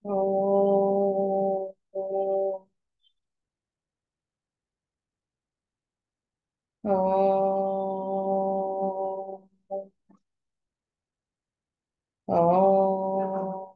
ఓం ఓం ఓం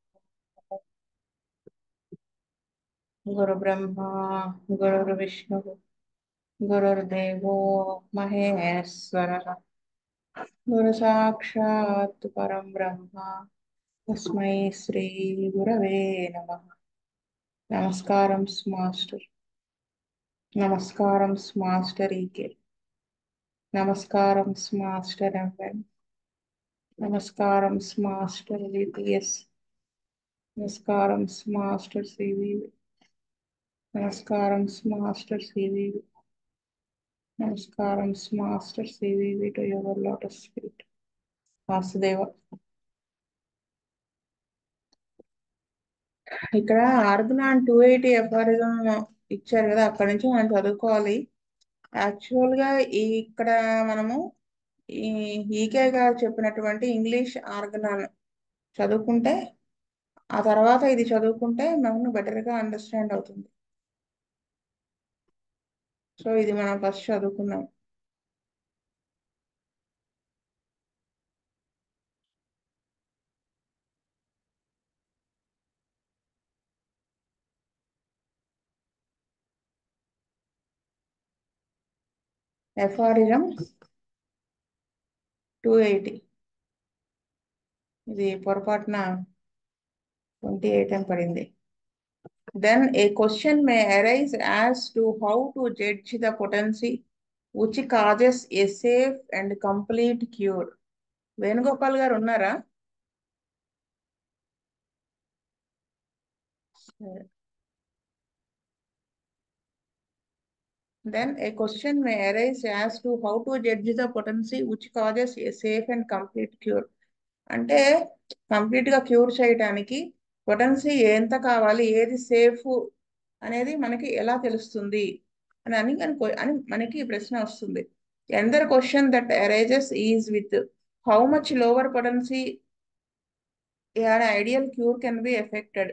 గురు బ్రహ్మ గురు విష్ణు గురుర్దేవో మహేశ్వర గురు సాక్షాత్ పరం బ్రహ్మ తస్మై శ్రీ గురవే నమ నమస్కారం మాస్టర్ నమస్కారం మాస్టర్ ఈకే నమస్కారం మాస్టర్ ఎంఎన్ నమస్కారం మాస్టర్ విపిఎస్ నమస్కారం మాస్టర్ సివి నమస్కారం మాస్టర్ సివి నమస్కారం master C V to your lotus feet Vasudeva ఇక్కడ ఆర్గనాన్ టూ ఎయిటీ ఎఫారిజం ఇచ్చారు కదా అక్కడి నుంచి మనం చదువుకోవాలి యాక్చువల్ గా ఈ ఇక్కడ మనము ఈ ఈకే గారు చెప్పినటువంటి ఇంగ్లీష్ ఆర్గనాన్ చదువుకుంటే ఆ తర్వాత ఇది చదువుకుంటే మనకు బెటర్ గా అండర్స్టాండ్ అవుతుంది సో ఇది మనం ఫస్ట్ చదువుకుందాం ఎఫారిజం టూ ఎయిటీ ఇది పొరపాటున ట్వంటీ ఎయిట్ అని పడింది then a question may arise as to how to judge the potency which causes a safe and complete cure Venugopal గారు ఉన్నారా Then a question may arise as to how to judge the potency which causes a safe and complete cure. అంటే complete గా cure చేయడానికి potency ఎంత కావాలి ఏది safe అనేది మనకి ఎలా తెలుస్తుంది అని అని అని- అని మనకి ఈ ప్రశ్న వస్తుంది another question that arises is with how much lower potency an ideal cure can be effected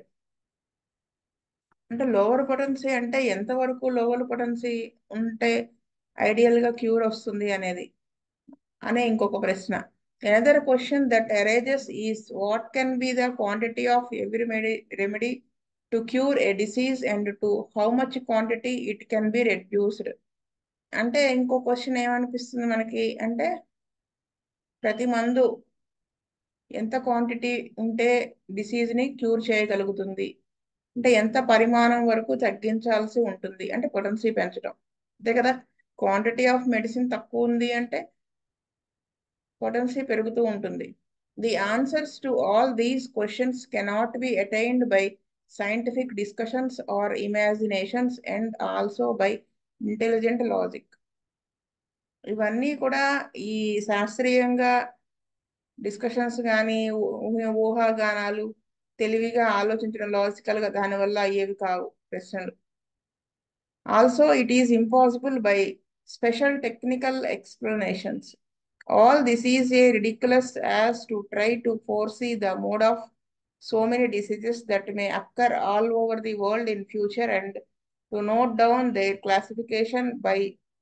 అంటే లోవర్ పొటెన్సీ అంటే ఎంత వరకు లోవర్ పొటెన్సీ ఉంటే ఐడియల్ గా క్యూర్ వస్తుంది అనేది అనే ఇంకొక ప్రశ్న another question that arises is what can be the quantity of every medi remedy to cure a disease and to how much quantity it can be reduced అంటే ఇంకో question ఏమనిపిస్తుంది మనకి అంటే ప్రతి మందు ఎంత క్వాంటిటీ ఉంటే డిసీజ్ ని క్యూర్ చేయగలుగుతుంది అంటే ఎంత పరిమాణం వరకు తగ్గించాల్సి ఉంటుంది అంటే పొటెన్సీ పెంచడం అంతే కదా క్వాంటిటీ ఆఫ్ మెడిసిన్ తక్కువ ఉంది అంటే పొటెన్సీ పెరుగుతూ ఉంటుంది the answers to all these questions cannot be attained by scientific discussions or imaginations and also by intelligent logic ఇవన్నీ కూడా ఈ శాస్త్రీయంగా డిస్కషన్స్ కానీ ఊహాగానాలు తెలివిగా ఆలోచించడం లాజికల్ గా దానివల్ల అయ్యేవి కావు ప్రశ్నలు also it is impossible by special technical explanations all this is a ridiculous as to try to foresee the mode of so many diseases that may occur all over the world in future and to note down their classification by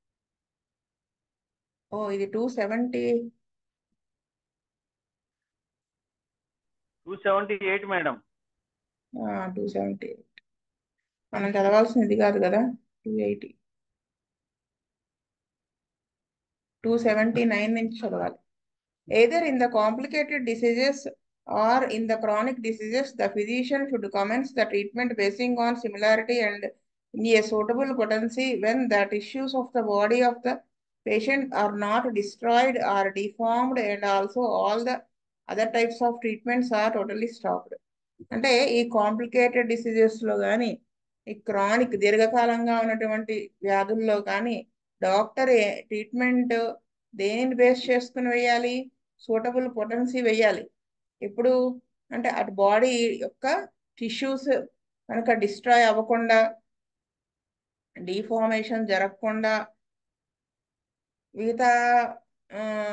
oh ఇది two seventy two seventy eight madam two seventy మనం చదవాల్సింది ఇది కాదు కదా two eighty two seventy nine నుంచి చదవాలి either in the complicated diseases or in the chronic diseases the physician should comments the treatment basing on similarity and in a suitable potency when the tissues of the body of the patient are not destroyed or deformed and also all the other types of treatments are totally stopped అంటే ఈ complicated diseases లో కానీ ఈ chronic దీర్ఘకాలంగా ఉన్నటువంటి వ్యాధుల్లో కానీ doctor treatment దేనిని base చేసుకుని వేయాలి సూటబుల్ పొటెన్సీ వేయాలి ఎప్పుడు అంటే అటు బాడీ యొక్క టిష్యూస్ కనుక డిస్ట్రాయ్ అవ్వకుండా డిఫార్మేషన్ జరగకుండా మిగతా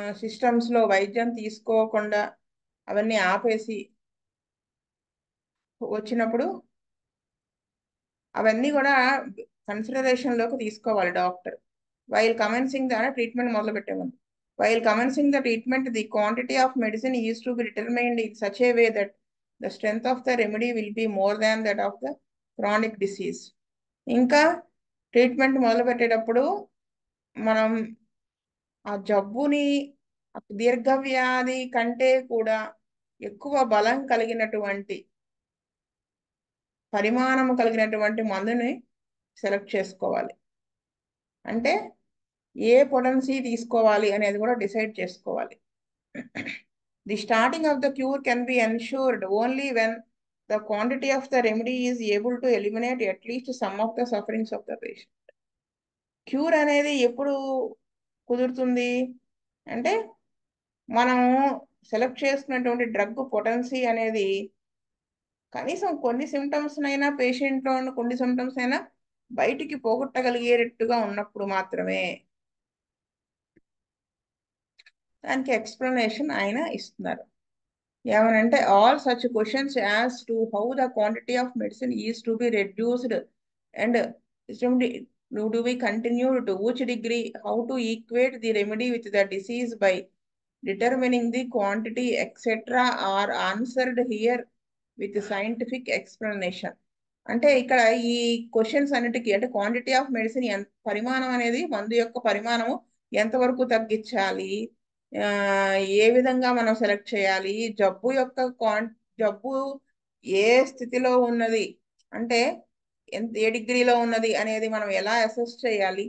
సిస్టమ్స్ లో వైద్యం తీసుకోకుండా అవన్నీ ఆపేసి వచ్చినప్పుడు అవన్నీ కూడా కన్సిడరేషన్లోకి తీసుకోవాలి doctor while commencing the treatment మొదలు పెట్టేవాళ్ళు while commencing the treatment the quantity of medicine is to be determined in such a way that the strength of the remedy will be more than that of the chronic disease ఇంకా treatment మొదలు పెట్టేటప్పుడు మనం ఆ జబ్బుని దీర్ఘవ్యాధి కంటే కూడా ఎక్కువ బలం కలిగినటువంటి పరిమాణం కలిగినటువంటి మందుని సెలెక్ట్ చేసుకోవాలి అంటే ఏ పొటెన్సీ తీసుకోవాలి అనేది కూడా డిసైడ్ చేసుకోవాలి the starting of the cure can be ensured only when the quantity of the remedy is able to eliminate at least some of the sufferings of the patient cure అనేది ఎప్పుడు కుదురుతుంది అంటే మనం సెలెక్ట్ చేసుకున్నటువంటి డ్రగ్ పొటెన్సీ అనేది కనీసం కొన్ని symptoms అయినా పేషెంట్లో ఉన్న కొన్ని సిమ్టమ్స్ అయినా బయటికి పోగొట్టగలిగేటట్టుగా ఉన్నప్పుడు మాత్రమే దానికి ఎక్స్ప్లెనేషన్ ఆయన ఇస్తున్నారు ఏమనంటే all such questions as to how the quantity of medicine is to be reduced and do we continue to which degree how to equate the remedy with the disease by determining the quantity etc are answered here with scientific explanation అంటే ఇక్కడ ఈ questions అన్నిటికీ అంటే quantity of medicine ఎంత పరిమాణం అనేది మందు యొక్క పరిమాణము ఎంతవరకు తగ్గించాలి ఏ విధంగా మనం సెలెక్ట్ చేయాలి జబ్బు యొక్క క్వాన్ జబ్బు ఏ స్థితిలో ఉన్నది అంటే ఎంత ఏ డిగ్రీలో ఉన్నది అనేది మనం ఎలా అసెస్ చేయాలి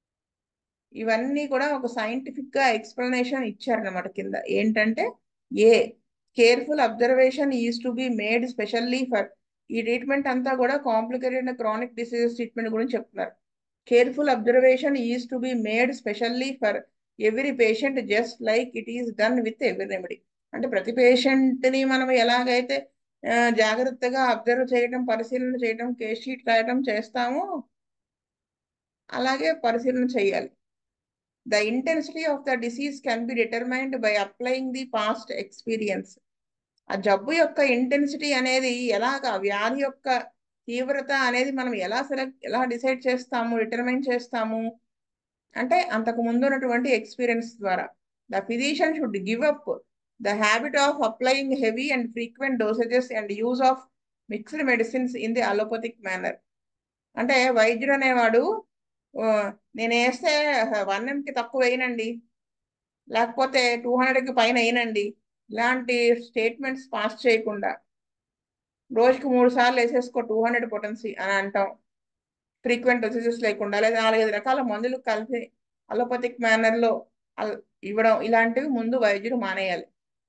ఇవన్నీ కూడా ఒక సైంటిఫిక్ గా ఎక్స్ప్లెనేషన్ ఇచ్చారనమాట కింద ఏంటంటే a careful observation is to be made specially for ఈ ట్రీట్మెంట్ అంతా కూడా కాంప్లికేటెడ్ క్రానిక్ డిసీజెస్ ట్రీట్మెంట్ గురించి చెప్తున్నారు careful observation is to be made specially for every patient just like it is done with every remedy అంటే ప్రతి పేషెంట్ని మనం ఎలాగైతే జాగ్రత్తగా అబ్జర్వ్ చేయడం పరిశీలన చేయడం కేస్ షీట్ రాయడం చేస్తామో అలాగే పరిశీలన చేయాలి the intensity of the disease can be determined by applying the past experience ఆ జబ్బు యొక్క ఇంటెన్సిటీ అనేది ఎలాగా వ్యాధి యొక్క తీవ్రత అనేది మనం ఎలా సెలెక్ట్ ఎలా డిసైడ్ చేస్తాము డిటర్మైన్ చేస్తాము అంటే అంతకు ముందు ఉన్నటువంటి ఎక్స్పీరియన్స్ ద్వారా the physician should give up the habit of applying heavy and frequent dosages and use of mixed medicines in the allopathic manner అంటే వైద్యుడు అనేవాడు నేను వేస్తే వన్ ఎంకి తక్కువ వేయనండి లేకపోతే టూ హండ్రెడ్కి పైన వేయనండి ఇలాంటి స్టేట్మెంట్స్ పాస్ చేయకుండా రోజుకి మూడు సార్లు వేసేసుకో టూ హండ్రెడ్ పొటెన్సీ అని అంటాం ఫ్రీక్వెంట్ డోసేజెస్ లేకుండా లేదా నాలుగైదు రకాల మందులు కలిపి అలోపతిక్ మేనర్లో ఇవ్వడం ఇలాంటివి ముందు వైద్యుడు మానేయాలి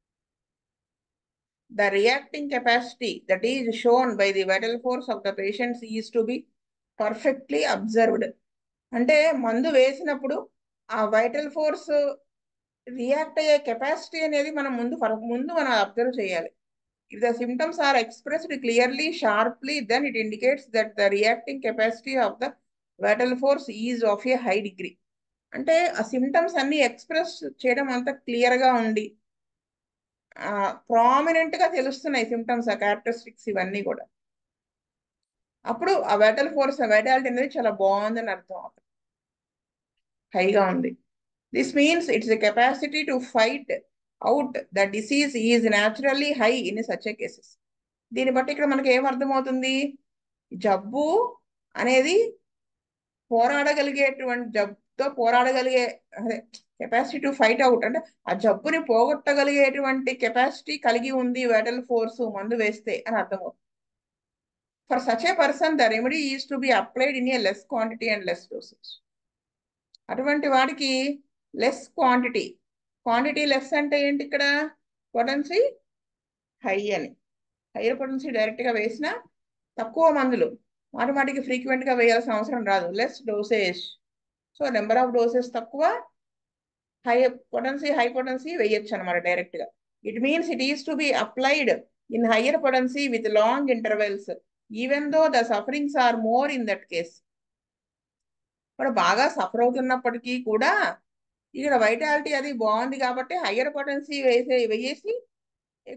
the reacting capacity that is shown by the vital force of the patients is to be perfectly observed అంటే మందు వేసినప్పుడు ఆ వైటల్ ఫోర్స్ రియాక్ట్ అయ్యే కెపాసిటీ అనేది మనం ముందు ముందు మనం అబ్జర్వ్ చేయాలి if the symptoms are expressed clearly sharply then it indicates that the reacting capacity of the vital force is of a high degree అంటే ఆ సిమ్టమ్స్ అన్ని ఎక్స్ప్రెస్ చేయడం అంత క్లియర్గా ఉండి ప్రామినెంట్గా తెలుస్తున్నాయి సిమ్టమ్స్ ఆ క్యారెక్టరిస్టిక్స్ ఇవన్నీ కూడా అప్పుడు ఆ వైటల్ ఫోర్స్ వైటాలిటీ అనేది చాలా బాగుందని అర్థం హైగా ఉంది this means it's a capacity to fight out the disease is naturally high in such cases దీన్ని బట్టి ఇక్కడ మనకి ఏం అర్థమవుతుంది జబ్బు అనేది పోరాడగలిగేటువంటి జబ్బుతో పోరాడగలిగే అదే కెపాసిటీ టు ఫైట్ అవుట్ అంటే ఆ జబ్బుని పోగొట్టగలిగేటువంటి కెపాసిటీ కలిగి ఉంది వైటల్ ఫోర్స్ మందు వేస్తే అని అర్థమవుతుంది for such a person the remedy is to be applied in a less quantity and less dosage అటువంటి వాడికి లెస్ క్వాంటిటీ క్వాంటిటీ లెస్ అంటే ఏంటి ఇక్కడ పొటెన్సీ హై అని హైయర్ పొటెన్సీ డైరెక్ట్గా వేసినా తక్కువ మందులు మాటి మాటికి ఫ్రీక్వెంట్గా వేయాల్సిన అవసరం రాదు less dosage so number of doses తక్కువ హై పొటెన్సీ హై పొటెన్సీ వేయచ్చు అనమాట డైరెక్ట్గా it means it is to be applied in higher potency with long intervals even though the sufferings are more in that case ఇప్పుడు బాగా suffer అవుతున్నప్పటికీ కూడా ఇక్కడ vitality అది బాగుంది కాబట్టి హయ్యర్ పొటెన్సీ వేసే వేసి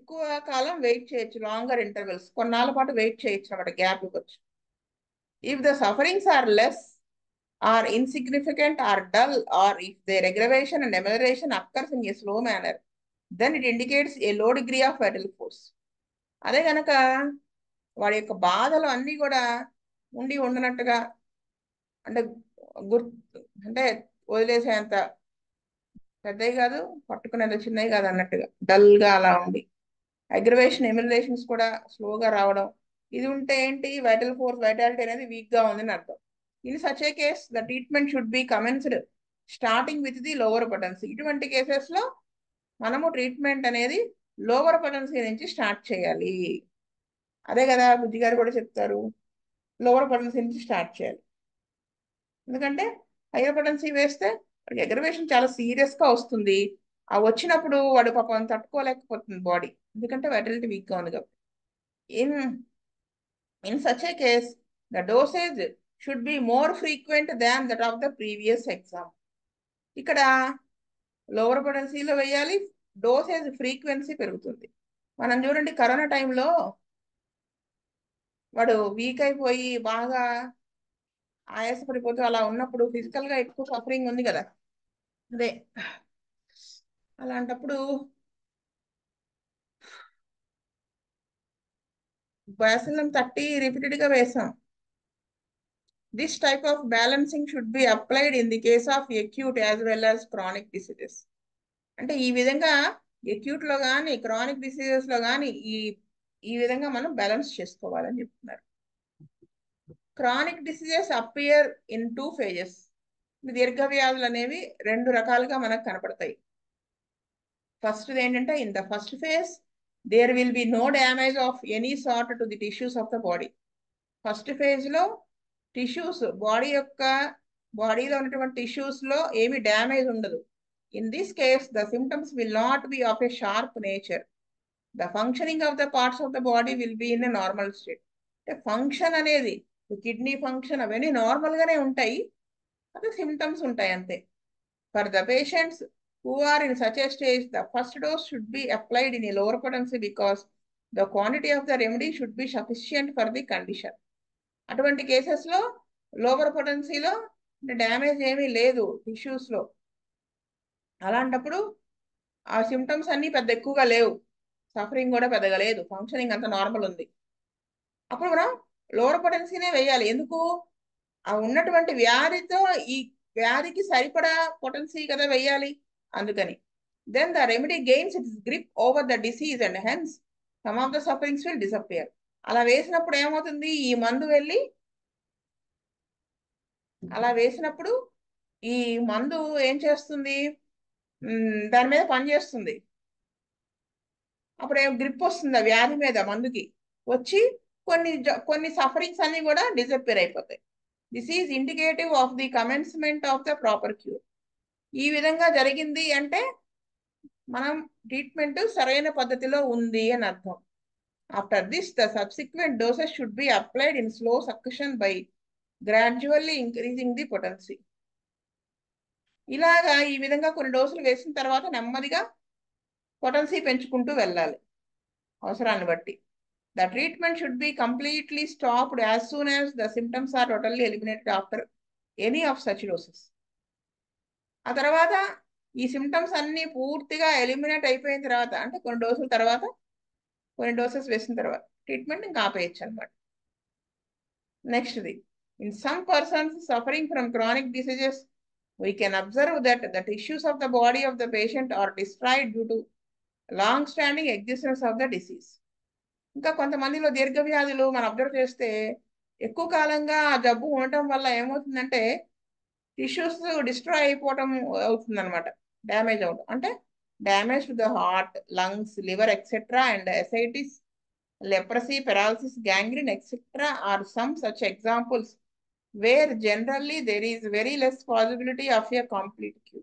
ఎక్కువ కాలం వెయిట్ చేయొచ్చు లాంగర్ ఇంటర్వెల్స్ కొన్నాళ్ళ పాటు వెయిట్ చేయొచ్చు అనమాట గ్యాప్ ఇవ్వచ్చు if the sufferings are less or insignificant or dull or if the aggravation and amelioration occurs in a slow manner then it indicates a low degree of vital force అదే గనక వాడి యొక్క బాధలు అన్నీ కూడా ఉండి ఉండనట్టుగా అంటే గుర్తు అంటే వదిలేసేంత పెద్దవి కాదు పట్టుకునేంత చిన్నవి కాదు అన్నట్టుగా డల్ గా అలా ఉంది అగ్రవేషన్ ఎమ్యులేషన్స్ కూడా స్లోగా రావడం ఇది ఉంటే ఏంటి వైటల్ ఫోర్స్ వైటాలిటీ అనేది వీక్ గా ఉందని అర్థం in such a case the treatment should be commenced starting with the lower potency ఇటువంటి కేసెస్ లో మనము ట్రీట్మెంట్ అనేది లోవర్ పొటెన్సీ నుంచి స్టార్ట్ చేయాలి అదే కదా బుద్ధి గారు కూడా చెప్తారు లోవర్ పొటెన్సీ నుంచి స్టార్ట్ చేయాలి ఎందుకంటే హైయర్ పొటెన్సీ వేస్తే వాడికి ఎగ్రవేషన్ చాలా సీరియస్ గా వస్తుంది ఆ వచ్చినప్పుడు వాడు పాపం తట్టుకోలేకపోతుంది బాడీ ఎందుకంటే వైటలిటీ వీక్ గా ఉంది కాబట్టి in in such a case the dosage should be more frequent than that of the previous exam ఇక్కడ లోవర్ పొటెన్సీలో వేయాలి డోసేజ్ ఫ్రీక్వెన్సీ పెరుగుతుంది మనం చూడండి కరోనా టైంలో వాడు వీక్ అయిపోయి బాగా ఆయాసపడిపోతూ అలా ఉన్నప్పుడు ఫిజికల్ గా ఎక్కువ సఫరింగ్ ఉంది కదా అదే అలాంటప్పుడు బ్యాసిలం థర్టీ రిపీటెడ్ గా వేసాం this type of balancing should be applied in the case of acute as well as chronic diseases అంటే ఈ విధంగా ఎక్యూట్ లో కానీ క్రానిక్ డిసీజెస్ లో కానీ ఈ ఈ విధంగా మనం బ్యాలెన్స్ చేసుకోవాలని చెప్తున్నారు chronic diseases appear in two phases దీర్ఘ వ్యాధులు అనేవి రెండు రకాలుగా మనకు కనపడతాయి ఫస్ట్ ఏంటంటే in the first phase there will be no damage of any sort to the tissues of the body first phase లో టిష్యూస్ బాడీ యొక్క బాడీలో ఉన్నటువంటి టిష్యూస్ లో ఏమి డ్యామేజ్ ఉండదు in this case the symptoms will not be of a sharp nature the functioning of the parts of the body will be in a normal state అంటే function అనేది kidney function అవన్నీ normal గానే ఉంటాయి అదే symptoms ఉంటాయి అంతే for the patients who are in such a stage the first dose should be applied in a lower potency because the quantity of the remedy should be sufficient for the condition అటువంటి cases లో lower పొటెన్సీలో damage ఏమీ లేదు tissues లో అలాంటప్పుడు ఆ symptoms అన్ని పెద్ద ఎక్కువగా లేవు సఫరింగ్ కూడా పెద్దగా లేదు ఫంక్షనింగ్ అంత నార్మల్ ఉంది అప్పుడు మనం లోవర్ పొటెన్సీనే వేయాలి ఎందుకు ఆ ఉన్నటువంటి వ్యాధితో ఈ వ్యాధికి సరిపడా పొటెన్సీ కదా వేయాలి అందుకని then the remedy gains its grip over the disease and hence some of the sufferings will disappear అలా వేసినప్పుడు ఏమవుతుంది ఈ మందు వెళ్ళి అలా వేసినప్పుడు ఈ మందు ఏం చేస్తుంది దాని మీద పనిచేస్తుంది అప్పుడు ఏం గ్రిప్ వస్తుంది ఆ వ్యాధి మీద మందుకి వచ్చి కొన్ని కొన్ని సఫరింగ్స్ అన్ని కూడా డిసప్పేర్ అయిపోతాయి this is indicative of the commencement of the proper cure ఈ విధంగా జరిగింది అంటే మనం ట్రీట్మెంట్ సరైన పద్ధతిలో ఉంది అని అర్థం after this the subsequent doses should be applied in slow succession by gradually increasing the potency ఇలాగా ఈ విధంగా కొన్ని డోసులు వేసిన తర్వాత నెమ్మదిగా పొటెన్సీ పెంచుకుంటూ వెళ్ళాలి అవసరాన్ని బట్టి the treatment should be completely stopped as soon as the symptoms are totally eliminated after any of such doses ఆ తర్వాత ఈ సిమ్టమ్స్ అన్ని పూర్తిగా ఎలిమినేట్ అయిపోయిన తర్వాత అంటే కొన్ని డోసుల తర్వాత కొన్ని డోసెస్ వేసిన తర్వాత ట్రీట్మెంట్ ఇంకా ఆపేయచ్చు అనమాట నెక్స్ట్ది in some persons suffering from chronic diseases we can observe that the tissues of the body of the patient are destroyed due to long standing existence of the disease ఇంకా కొంతమందిలో దీర్ఘ వ్యాధులు మనం అబ్జర్వ్ చేస్తే ఎక్కువ కాలంగా ఆ జబ్బు ఉండటం వల్ల ఏమవుతుందంటే టిష్యూస్ డిస్ట్రాయ్ అయిపోవటం అవుతుంది అనమాట డ్యామేజ్ అవడం అంటే damage to the heart lungs liver etcetera and ascites leprosy paralysis gangrene etcetera are some such examples where generally there is very less possibility of a complete cure.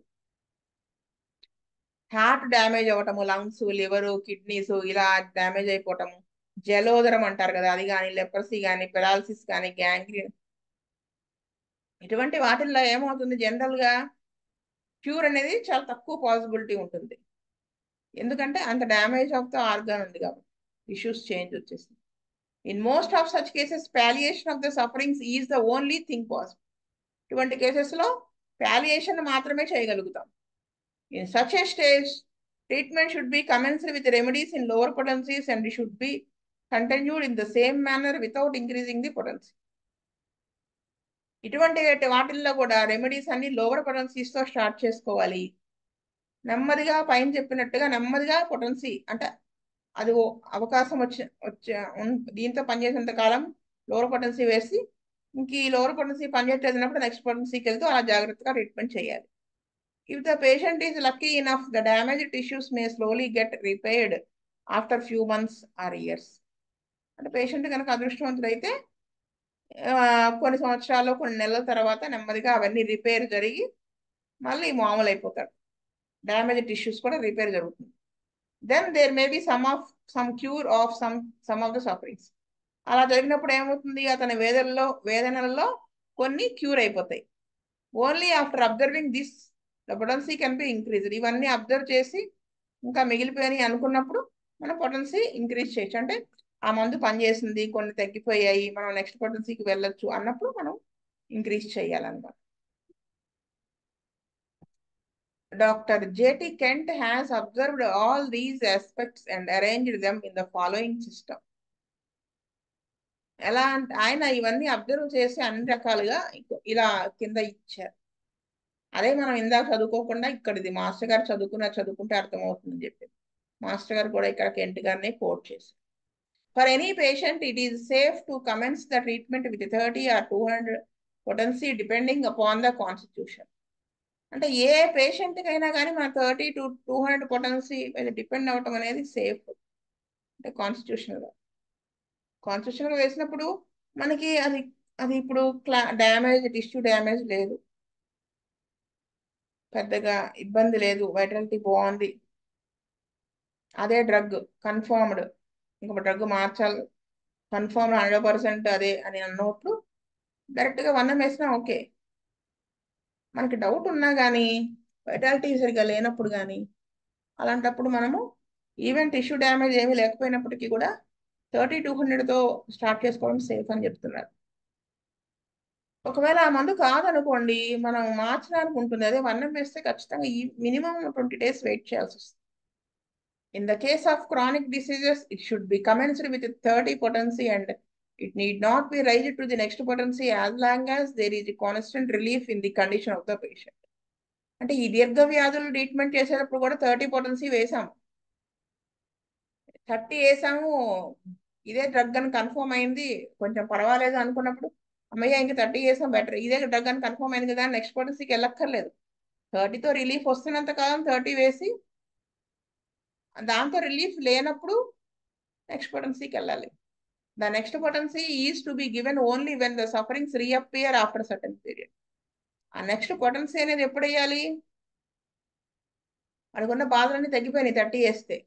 Heart damage అవ్వటము lungs liver kidneys ఇలా damage అయిపోవటము జలోదరం అంటారు కదా అది కానీ leprosy కానీ paralysis కానీ గ్యాంగ్రీన్ ఇటువంటి వాటిల్లో ఏమవుతుంది జనరల్ గా క్యూర్ అనేది చాలా తక్కువ పాసిబిలిటీ ఉంటుంది ఎందుకంటే అంత డ్యామేజ్ ఆఫ్ ద ఆర్గాన్ ఉంది కాబట్టి ఇష్యూస్ చేంజ్ వచ్చేసింది in most of such cases palliation of the sufferings is the only thing possible ఇటువంటి కేసెస్లో పాలియేషన్ మాత్రమే చేయగలుగుతాం in such a stage treatment should be commenced with remedies in lower potencies and should be continued in the same manner without increasing the potency ఇటువంటి వాటిల్లో కూడా remedies అన్ని lower పొటెన్సీస్తో start చేసుకోవాలి నెమ్మదిగా పైన చెప్పినట్టుగా నెమ్మదిగా పొటెన్సీ అంటే అది అవకాశం వచ్చి వచ్చే దీంతో పనిచేసేంత కాలం లోవర్ పొటెన్సీ వేసి ఇంక ఈ లోవర్ పొటెన్సీ పనిచేసేటప్పుడు నెక్స్ట్ పొటెన్సీకి వెళ్తూ అలా జాగ్రత్తగా ట్రీట్మెంట్ చేయాలి if the patient is lucky enough the damage tissues may slowly get repaired after few months or years అంటే పేషెంట్ కనుక అదృష్టవంతుడైతే కొన్ని సంవత్సరాలు కొన్ని నెలల తర్వాత నెమ్మదిగా అవన్నీ రిపేర్ జరిగి మళ్ళీ మామూలు అయిపోతాడు డ్యామేజ్ టిష్యూస్ కూడా రిపేర్ జరుగుతుంది then there may be some of some cure of some some of the sufferings అలా జరిగినప్పుడు ఏమవుతుంది అతని వేదనలో వేదనలలో కొన్ని క్యూర్ అయిపోతాయి only after observing this the potency can be increased ఇవన్నీ అబ్జర్వ్ చేసి ఇంకా మిగిలిపోయి అనుకున్నప్పుడు మన పొటెన్సీ ఇంక్రీజ్ చేయొచ్చు అంటే ఆ మందు పనిచేసింది కొన్ని తగ్గిపోయాయి మనం నెక్స్ట్ పొటెన్సీకి వెళ్ళొచ్చు అన్నప్పుడు మనం ఇంక్రీజ్ చేయాలన్నమాట Dr. J.T. Kent has observed all these aspects and arranged them in the following system. ఎలా అంటే ఆయన ఇవన్నీ అబ్జర్వ్ చేసి అన్ని రకాలుగా ఇలా కింద ఇచ్చారు అదే మనం ఇందాక చదువుకోకుండా ఇక్కడిది మాస్టర్ గారు చదువుకున్న చదువుకుంటే అర్థమవుతుందని చెప్పి మాస్టర్ గారు కూడా ఇక్కడ కెంట్ గారిని కోట్ చేశారు for any patient it is safe to commence the treatment with thirty or two hundred potency depending upon the constitution అంటే ఏ పేషెంట్కి అయినా కానీ మన thirty to two hundred potency మీద డిపెండ్ అవ్వటం అనేది సేఫ్ అంటే కాన్స్టిట్యూషనల్గా కాన్స్టిట్యూషనల్గా వేసినప్పుడు మనకి అది అది ఇప్పుడు క్లా డ్యామేజ్ టిష్యూ డ్యామేజ్ లేదు పెద్దగా ఇబ్బంది లేదు వైటాలిటీ బాగుంది అదే డ్రగ్ కన్ఫర్మ్డ్ ఇంకొక డ్రగ్ మార్చాలి కన్ఫర్మ్ హండ్రెడ్ పర్సెంట్ అదే అని అన్నప్పుడు డైరెక్ట్గా వన్నం వేసినా ఓకే మనకి డౌట్ ఉన్నా కానీ వైటాలిటీ సరిగా లేనప్పుడు కానీ అలాంటప్పుడు మనము ఈవెన్ టిష్యూ డ్యామేజ్ ఏమీ లేకపోయినప్పటికీ కూడా థర్టీ టూ హండ్రెడ్తో స్టార్ట్ చేసుకోవడం సేఫ్ అని చెప్తున్నారు ఒకవేళ ఆ మందు కాదనుకోండి మనం మార్చడానికి ఉంటుంది అదే వన్నం వేస్తే ఖచ్చితంగా ఈ మినిమం ట్వంటీ డేస్ వెయిట్ చేయాల్సి వస్తుంది in the case of chronic diseases it should be commenced with thirty potency and it need not be raised to the next potency as long as there is a constant relief in the condition of the patient. అంటే ఈ దీర్ఘ వ్యాధులు treatment చేసేటప్పుడు కూడా thirty potency వేసాము thirty వేసాము ఇదే drug అని కన్ఫర్మ్ అయింది కొంచెం పర్వాలేదు అనుకున్నప్పుడు అమ్మయ్య ఇంక థర్టీ వేసాం బెటర్ ఇదే డ్రగ్ అని కన్ఫర్మ్ అయింది కదా నెక్స్ట్ పొటెన్సీకి వెళ్ళక్కర్లేదు థర్టీతో రిలీఫ్ వస్తున్నంత కాలం థర్టీ వేసి దాంతో రిలీఫ్ లేనప్పుడు నెక్స్ట్ పొటెన్సీకి వెళ్ళాలి The next potency is to be given only when the sufferings reappear after a certain period. ఆ నెక్స్ట్ పొటెన్సీ అనేది ఎప్పుడు వేయాలి అనుకున్న బాధలన్నీ తగ్గిపోయినాయి థర్టీ వేస్తే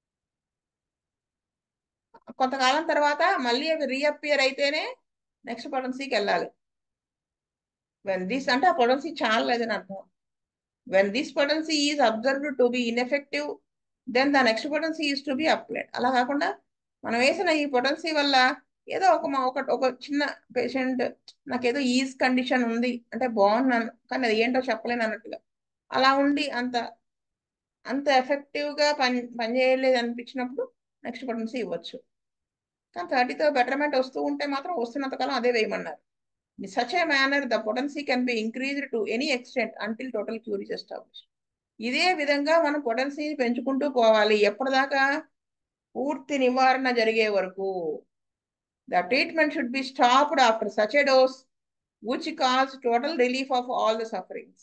కొంతకాలం తర్వాత మళ్ళీ అవి రీఅపియర్ అయితేనే నెక్స్ట్ పొటెన్సీకి వెళ్ళాలి వెన్ దిస్ అంటే ఆ పొటెన్సీ చాలా లేదని అర్థం when this potency is observed to be ineffective then the next potency is to be applied అలా కాకుండా మనం వేసిన ఈ పొటెన్సీ వల్ల ఏదో ఒక ఒక ఒక చిన్న పేషెంట్ నాకేదో ఈజ్ కండిషన్ ఉంది అంటే బాగున్నాను కానీ అది ఏంటో చెప్పలేను అన్నట్టుగా అలా ఉండి అంత అంత ఎఫెక్టివ్గా పని పనిచేయలేదు అనిపించినప్పుడు నెక్స్ట్ పొటెన్సీ ఇవ్వచ్చు కానీ థర్టీతో బెటర్మెంట్ వస్తూ ఉంటే మాత్రం వస్తున్నంతకాలం అదే వేయమన్నారు such a manner the potency can be increased to any extent until total cure is establish ఇదే విధంగా మనం పొటెన్సీని పెంచుకుంటూ పోవాలి ఎప్పటిదాకా పూర్తి నివారణ జరిగే వరకు the treatment should be stopped after such a dose which cause total relief of all the sufferings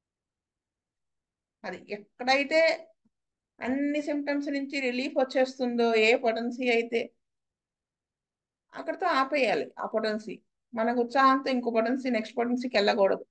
అది ఎక్కడైతే అన్ని సిమ్టమ్స్ నుంచి రిలీఫ్ వచ్చేస్తుందో ఏ పొటెన్సీ అయితే అక్కడితో ఆపేయాలి ఆ పొటెన్సీ మనకు ఉత్సాహంతో ఇంకో పొటెన్సీ నెక్స్ట్ పొటెన్సీకి వెళ్ళకూడదు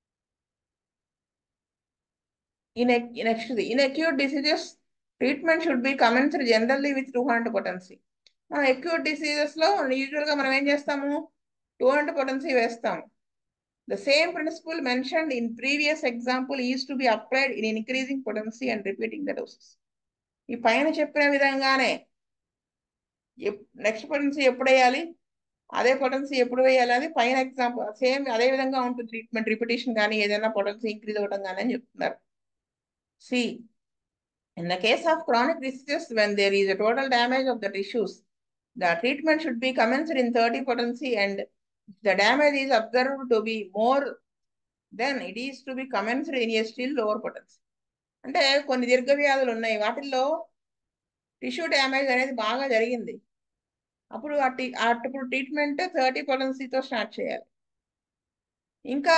in next in acute diseases treatment should be commenced generally with two hundred potency మనం అక్యూట్ డిసీజెస్లో యూజువల్గా మనం ఏం చేస్తాము టూ హండ్రెడ్ పొటెన్సీ వేస్తాము the same principle mentioned in previous example is to be applied in increasing potency and repeating the doses ఈ పైన చెప్పిన విధంగానే నెక్స్ట్ పొటెన్సీ ఎప్పుడు వేయాలి అదే పొటెన్సీ ఎప్పుడు వేయాలి అది పైన ఎగ్జాంపుల్ సేమ్ అదే విధంగా ఉంటుంది ట్రీట్మెంట్ రిపిటేషన్ కానీ ఏదైనా పొటెన్సీ ఇంక్రీజ్ అవ్వడం కానీ అని చెప్తున్నారు సి In the case of chronic diseases, when there is a total damage of the tissues, the treatment should be commenced in 30 potency and if the damage is observed to be more, then it is to be commenced in a still lower potency. అంటే కొన్ని దీర్ఘ వ్యాధులు ఉన్నాయి వాటిల్లో tissue damage అనేది బాగా జరిగింది అప్పుడు ఆ టి అప్పుడు ట్రీట్మెంట్ థర్టీ పొటెన్సీతో స్టార్ట్ చేయాలి ఇంకా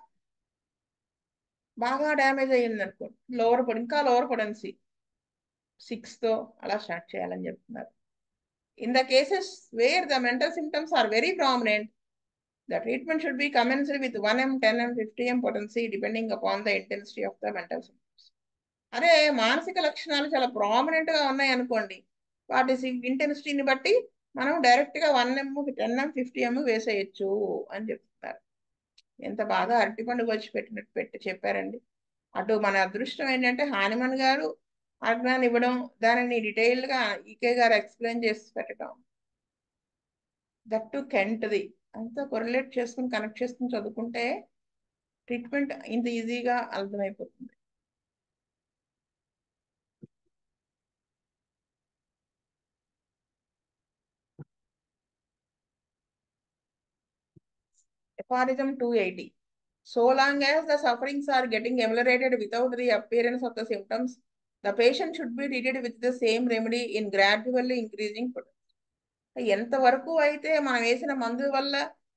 బాగా డ్యామేజ్ అయ్యింది అనుకో లోవర్ ఇంకా లోవర్ పొటెన్సీ సిక్స్తో అలా స్టార్ట్ చేయాలని చెప్తున్నారు in the cases where the mental symptoms are very prominent the treatment should be commenced with one M ten M fifty M potency depending upon the intensity of the mental symptoms అదే మానసిక లక్షణాలు చాలా prominent గా ఉన్నాయి అనుకోండి వాటి ఇంటెన్సిటీని బట్టి మనం డైరెక్ట్ గా one M ten M fifty M వేసేయచ్చు అని చెప్తున్నారు ఎంత బాగా అరటిపండు వచ్చి పెట్టినట్టు పెట్టి చెప్పారండి అటు మన అదృష్టం ఏంటంటే హానిమన్ గారు ఆజ్ఞాన్ని ఇవ్వడం దానిని డీటెయిల్డ్ గా ఈకే గారు ఎక్స్ప్లెయిన్ చేసి పెట్టడం దట్ టు కెంట్ది అంతా కొరిలేట్ చేసుకుని కనెక్ట్ చేసుకుని చదువుకుంటే ట్రీట్మెంట్ ఇంత ఈజీగా అర్థమైపోతుంది aphorism 280 so long as the sufferings are getting ameliorated without the appearance of the symptoms the patient should be treated with the same remedy in gradually increasing potency ఎంతవరకు అయితే మనం వేసిన మందు వల్ల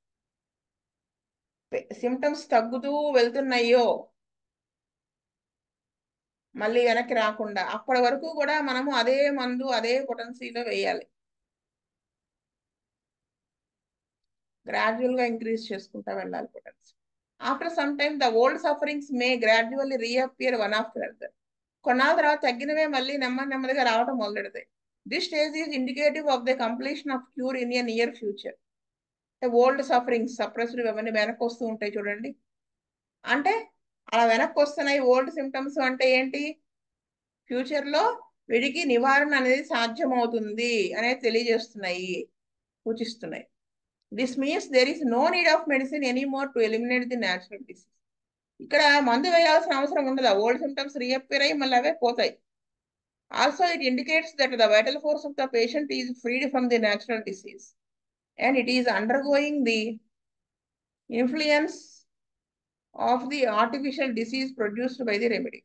సిమ్టమ్స్ తగ్గుతూ వెళ్తున్నాయో మళ్ళీ వెనక్కి రాకుండా అప్పటి వరకు కూడా మనము అదే మందు అదే పొటెన్సీలో వేయాలి గ్రాడ్యువల్ గా ఇంక్రీజ్ చేసుకుంటా వెళ్ళాలి potency after some time the old sufferings may gradually reappear one after other కొన్నాళ్ళ తర్వాత తగ్గినవే మళ్ళీ నెమ్మది నెమ్మదిగా రావడం మొదలెడతాయి this stage is indicative of the completion of cure in a near future old sufferings suppressed అవన్నీ వెనక్కి వస్తూ ఉంటాయి చూడండి అంటే అలా వెనక్కి వస్తున్నాయి ఓల్డ్ సిమ్టమ్స్ అంటే ఏంటి ఫ్యూచర్ లో వీడికి నివారణ అనేది సాధ్యమవుతుంది అనేది తెలియజేస్తున్నాయి సూచిస్తున్నాయి this means there is no need of medicine any more to eliminate the natural disease ఇక్కడ మందు వేయాల్సిన అవసరం ఉండదు ఓల్డ్ సిమ్టమ్స్ రీఅపియర్ అయ్యి మళ్ళీ అవే పోతాయి also it indicates that the vital force of the patient is freed from the natural disease and it is undergoing the influence of the artificial disease produced by the remedy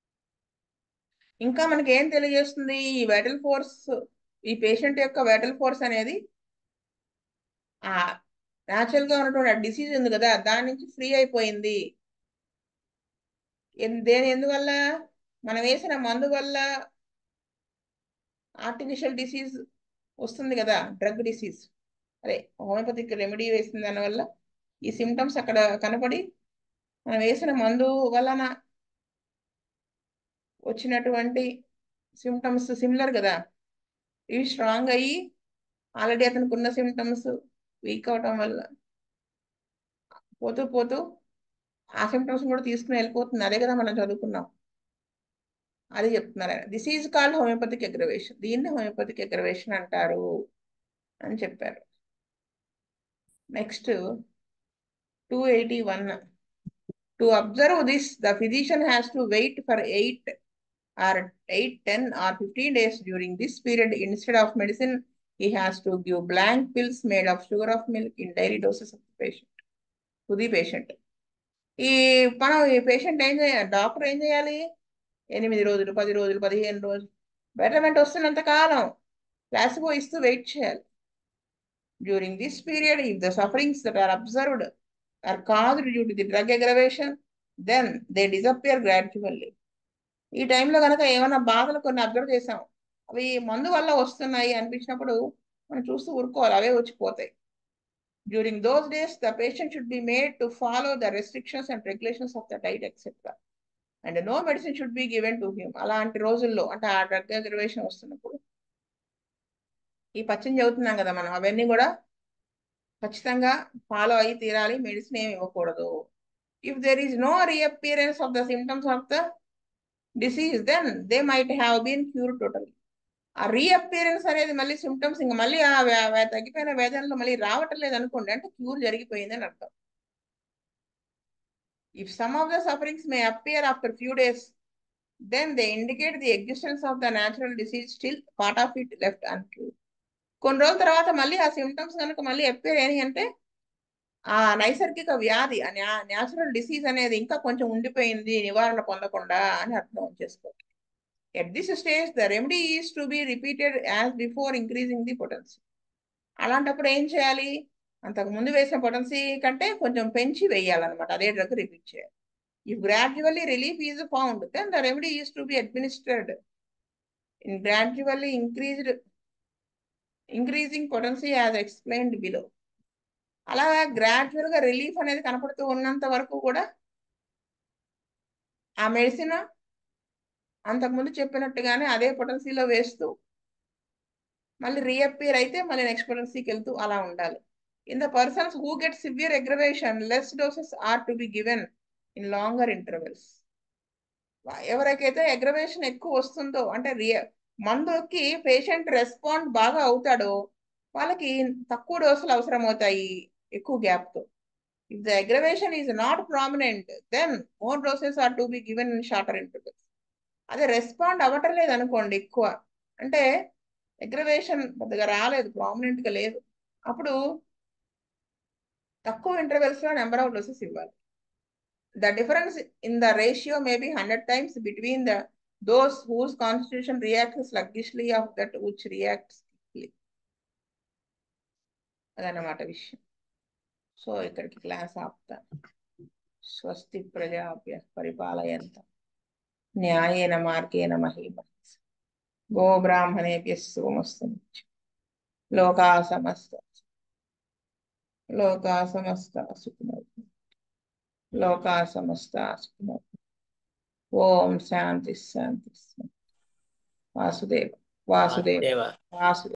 ఇంకా మనకి ఏం తెలియజేస్తుంది ఈ vital force ఈ patient యొక్క vital force అనేది ఆ natural గా ఉన్నటువంటి డిసీజ్ ఉంది కదా దాని నుంచి ఫ్రీ అయిపోయింది దేని ఎందువల్ల మనం వేసిన మందు వల్ల ఆర్టిఫిషియల్ డిసీజ్ వస్తుంది కదా డ్రగ్ డిసీజ్ అదే హోమియోపతిక్ రెమెడీ వేసిన దానివల్ల ఈ సిమ్టమ్స్ అక్కడ కనపడి మనం వేసిన మందు వలన వచ్చినటువంటి సిమ్టమ్స్ సిమిలర్ కదా ఇవి స్ట్రాంగ్ అయ్యి ఆల్రెడీ అతనికి ఉన్న సిమ్టమ్స్ వీక్ అవటం వల్ల పోతూ పోతూ ఆ సిమ్టమ్స్ కూడా తీసుకుని వెళ్ళిపోతుంది అదే కదా మనం చదువుకున్నాం అది చెప్తున్నారు ఆయన this is called homeopathic aggravation దీన్ని హోమియోపతిక్ అగ్రవేషన్ అంటారు అని చెప్పారు next two eighty one to observe this the physician has to wait for eight or eight ten or fifteen days during this period instead of medicine he has to give blank pills made of sugar of milk in daily doses of the patient to the patient ఈ మనం ఈ patient ఏం చేయాలి doctor ఏం చేయాలి ఎనిమిది రోజులు పది రోజులు పదిహేను రోజులు బెటర్మెంట్ వస్తున్నంత కాలం ప్లాసిబో ఇస్తూ వెయిట్ చేయాలి during this period if the sufferings that are observed or caused due to the drug aggravation then they disappear gradually ఈ టైంలో కనుక ఏమైనా బాధలు కొన్ని అబ్జర్వ్ చేసాం అవి మందు వల్ల వస్తున్నాయి అనిపించినప్పుడు మనం చూస్తూ ఊరుకోవాలి అవే వచ్చిపోతాయి during those days the patient should be made to follow the restrictions and regulations of the diet etcetera and no medicine should be given to him అలాంటి రోజుల్లో అంటే ఆ డ్రగ్ అగ్రవేషన్ వస్తున్నప్పుడు ఈ పచ్చని చదువుతున్నాం కదా మనం అవన్నీ కూడా ఖచ్చితంగా ఫాలో అయి తీరాలి మెడిసిన్ ఏమి ఇవ్వకూడదు if there is no reappearance of the symptoms of the disease then they might have been cure total ఆ రీఅపియరెన్స్ అనేది మళ్ళీ సిమ్టమ్స్ ఇంకా మళ్ళీ ఆ వే- వే- తగ్గిపోయిన వేదనలు మళ్ళీ రావటం లేదు అనుకోండి అంటే క్యూర్ జరిగిపోయింది అని అర్థం if some of the sufferings may appear after few days then they indicate the existence of the natural disease still part of it left uncure కొన్ని రోజుల తర్వాత మళ్ళీ ఆ సిమ్టమ్స్ కనుక మళ్ళీ అపియర్ అయినాయి అంటే ఆ నైసర్గిక వ్యాధి ఆ న్యాచురల్ డిసీజ్ అనేది ఇంకా కొంచెం ఉండిపోయింది నివారణ పొందకుండా అని అర్థం చేసుకోవాలి at this stage the remedy is to be repeated as before increasing the potency అలాంటప్పుడు ఏం చేయాలి అంతకు ముందు వేసిన పొటెన్సీ కంటే కొంచెం పెంచి వేయాలన్నమాట అదే డ్రగ్ రిపీట్ చేయాలి if gradually relief is found then the remedy is to be administered in gradually increased increasing potency as explained below అలా గ్రాడ్యువల్ గా రిలీఫ్ అనేది కనపడుతూ ఉన్నంత వరకు కూడా ఆ మెడిసిన్ అంతకుముందు చెప్పినట్టుగానే అదే పొటెన్సీలో వేస్తూ మళ్ళీ రీఅపియర్ అయితే మళ్ళీ నెక్స్ట్ పొటెన్సీకి వెళ్తూ అలా ఉండాలి in the persons who get severe aggravation less doses are to be given in longer intervals ఎవరికైతే అగ్రవేషన్ ఎక్కువ వస్తుందో అంటే రియ మందుకి పేషెంట్ రెస్పాండ్ బాగా అవుతాడో వాళ్ళకి తక్కువ డోసులు అవసరం అవుతాయి ఎక్కువ గ్యాప్ తో if the aggravation is not prominent then more doses are to be given in shorter intervals అదే రెస్పాండ్ అవ్వటం లేదు అనుకోండి ఎక్కువ అంటే అగ్రవేషన్ పెద్దగా రాలేదు ప్రామినెంట్ గా లేదు అప్పుడు తక్కువ ఇంటర్వెల్స్ లో నెంబర్ ఆఫ్ డోసెస్ ఇవ్వాలి the difference in the ratio may be hundred times between the those whose constitution reacts sluggishly of that which reacts అదన్నమాట విషయం సో ఇక్కడికి క్లాస్ ఆపుతా స్వస్తి ప్రజాభ్య పరిపాలయంత న్యాయేన మార్గేణ మహీమ గో బ్రాహ్మణేభ్య సోమస్తు లోకా సమస్త లోకా సమస్త సుఖినో లోకా సమస్త సుఖినో ఓం శాంతి శాంతి శాంతి. వాసుదేవ వాసుదేవ దేవ వాసుదేవ